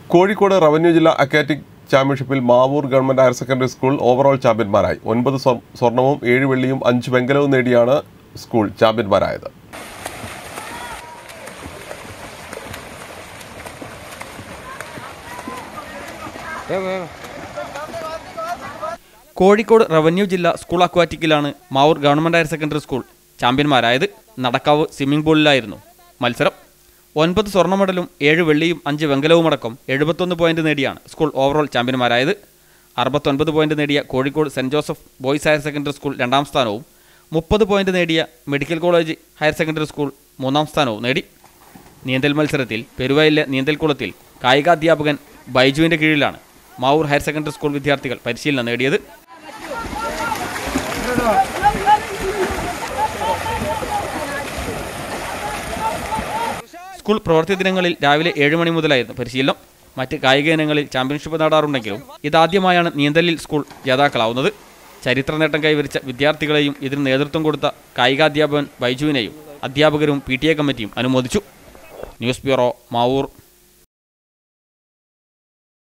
Kozhikode revenue ജില്ലാ aquatic ചാമ്പ്യൻഷിപ്പിൽ Mavoor government higher secondary school overall ചാമ്പ്യന്മാരായി ഒൻപത് സ്വ- സ്വർണവും ഏഴ് വെള്ളിയും അഞ്ച് വെങ്കലവും നേടിയാണ് സ്കൂൾ ചാമ്പ്യന്മാരായത് കോഴിക്കോട് റവന്യൂ ജില്ലാ സ്കൂൾ അക്വാറ്റിക്കിലാണ് Mavoor government higher secondary school ചാമ്പ്യന്മാരായത് നടക്കാവ് സ്വിമ്മിംഗ് പൂളിലായിരുന്നു മത്സരം ഒൻപത് സ്വർണ്ണ മെഡലും ഏഴ് വെള്ളിയും അഞ്ച് വെങ്കലവുമടക്കം എഴുപത്തൊന്ന് പോയിന്റ് നേടിയാണ് സ്കൂൾ ഓവറോൾ ചാമ്പ്യന്മാരായത് അറുപത്തൊൻപത് പോയിന്റ് നേടിയ Kozhikode saint Joseph boys higher secondary school രണ്ടാം സ്ഥാനവും മുപ്പത് പോയിന്റ് നേടിയ medical college higher secondary school മൂന്നാം സ്ഥാനവും നേടി നീന്തൽ മത്സരത്തിൽ പെരുവയിലെ നീന്തൽക്കുളത്തിൽ കായികാധ്യാപകൻ ബൈജുവിൻ്റെ കീഴിലാണ് മാവൂർ ഹയർ സെക്കൻഡറി സ്കൂൾ വിദ്യാർത്ഥികൾ പരിശീലനം നേടിയത് സ്കൂൾ പ്രവൃത്തി ദിനങ്ങളിൽ രാവിലെ ഏഴ് മണി മുതലായിരുന്നു പരിശീലനം മറ്റ് കായിക ഇനങ്ങളിൽ ചാമ്പ്യൻഷിപ്പ് നേടാറുണ്ടെങ്കിലും ഇതാദ്യമായാണ് നീന്തലിൽ സ്കൂൾ ജേതാക്കളാവുന്നത് ചരിത്ര നേട്ടം കൈവരിച്ച വിദ്യാർത്ഥികളെയും ഇതിന് നേതൃത്വം കൊടുത്ത കായികാധ്യാപകൻ ബൈജുവിനെയും അധ്യാപകരും പി ടി എ കമ്മിറ്റിയും അനുമോദിച്ചു ന്യൂസ് ബ്യൂറോ മാവൂർ